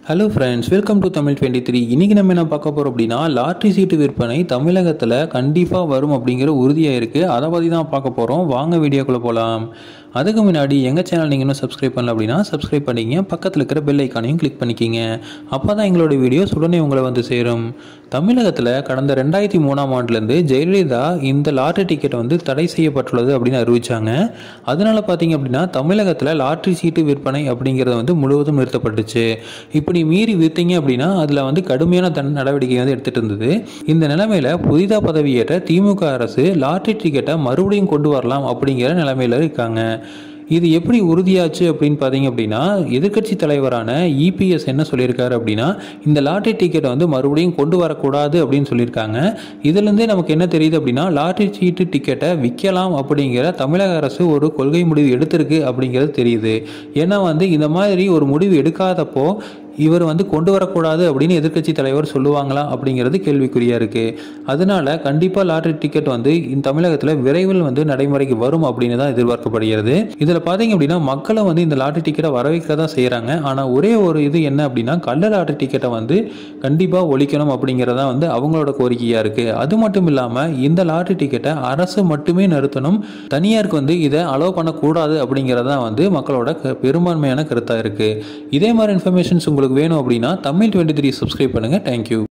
hello friends welcome to Tamil twenty three இன்றைக்கி நம்ம என்ன பார்க்க போகிறோம் அப்படின்னா லாட்ரி சீட்டு விற்பனை தமிழகத்தில் கண்டிப்பாக வரும் அப்படிங்கிற உறுதியாக இருக்குது அதை பற்றி தான் பார்க்க போகிறோம் வாங்க வீடியோக்குள்ளே போகலாம் அதுக்கு முன்னாடி எங்கள் சேனல் நீங்கள் இன்னும் சப்ஸ்கிரைப் பண்ணல அப்படின்னா சப்ஸ்கிரைப் பண்ணிங்க பக்கத்தில் இருக்கிற பெல் ஐக்கானையும் கிளிக் பண்ணிக்கிங்க அப்போ தான் எங்களோட வீடியோஸ் உடனே உங்களை வந்து சேரும் தமிழகத்தில் கடந்த ரெண்டாயிரத்தி மூணாம் ஆண்டுலேருந்து ஜெயலலிதா இந்த லாட்ரி டிக்கெட் வந்து தடை செய்யப்பட்டுள்ளது அப்படின்னு அறிவிச்சாங்க அதனால பார்த்தீங்க அப்படின்னா தமிழகத்தில் லாட்ரி சீட்டு விற்பனை அப்படிங்கிறது வந்து முழுவதும் நிறுத்தப்பட்டுச்சு இப்படி மீறி விற்றீங்க அப்படின்னா அதில் வந்து கடுமையான தன் நடவடிக்கை வந்து எடுத்துகிட்டு இருந்தது இந்த நிலைமையில் புதிதாக பதவியேற்ற திமுக அரசு லாட்ரி டிக்கெட்டை மறுபடியும் கொண்டு வரலாம் அப்படிங்கிற நிலைமையில் இருக்காங்க இது எப்படி உறுதியாச்சு அப்படின்னு பார்த்தீங்க அப்படின்னா எதிர்க்கட்சி தலைவரான இபிஎஸ் என்ன சொல்லியிருக்காரு அப்படின்னா இந்த லாட்ரி டிக்கெட்டை வந்து மறுபடியும் கொண்டு வரக்கூடாது அப்படின்னு சொல்லியிருக்காங்க இதுலேருந்தே நமக்கு என்ன தெரியுது அப்படின்னா லாட்ரி சீட்டு டிக்கெட்டை விற்கலாம் அப்படிங்கிற தமிழக அரசு ஒரு கொள்கை முடிவு எடுத்திருக்கு அப்படிங்கிறது தெரியுது ஏன்னா வந்து இந்த மாதிரி ஒரு முடிவு எடுக்காதப்போ இவர் வந்து கொண்டு வரக்கூடாது அப்படின்னு எதிர்க்கட்சி தலைவர் சொல்லுவாங்களா அப்படிங்கிறது கேள்விக்குறியாக இருக்குது அதனால கண்டிப்பாக லாட்ரி டிக்கெட் வந்து இந்த தமிழகத்தில் விரைவில் வந்து நடைமுறைக்கு வரும் அப்படின்னு தான் எதிர்பார்க்கப்படுகிறது இதில் பார்த்தீங்க அப்படின்னா மக்களை வந்து இந்த லாட்ரி டிக்கெட்டை வரவேற்க தான் செய்கிறாங்க ஆனால் ஒரே ஒரு இது என்ன அப்படின்னா கள்ள லாட்ரி டிக்கெட்டை வந்து கண்டிப்பாக ஒழிக்கணும் அப்படிங்கிறதா வந்து அவங்களோட கோரிக்கையாக இருக்குது அது மட்டும் இல்லாமல் இந்த லாட்ரி டிக்கெட்டை அரசு மட்டுமே நிறுத்தணும் தனியாருக்கு வந்து இதை அலோவ் பண்ணக்கூடாது அப்படிங்கிறதான் வந்து மக்களோட க- பெரும்பான்மையான கருத்தாக இருக்குது இதே மாதிரி இன்ஃபர்மேஷன்ஸ் உங்களுக்கு வேணும் அப்படின்னா தமிழ் டுவெண்ட்டி த்ரீ சப்ஸ்கிரைப் பண்ணுங்கள் தேங்க்யூ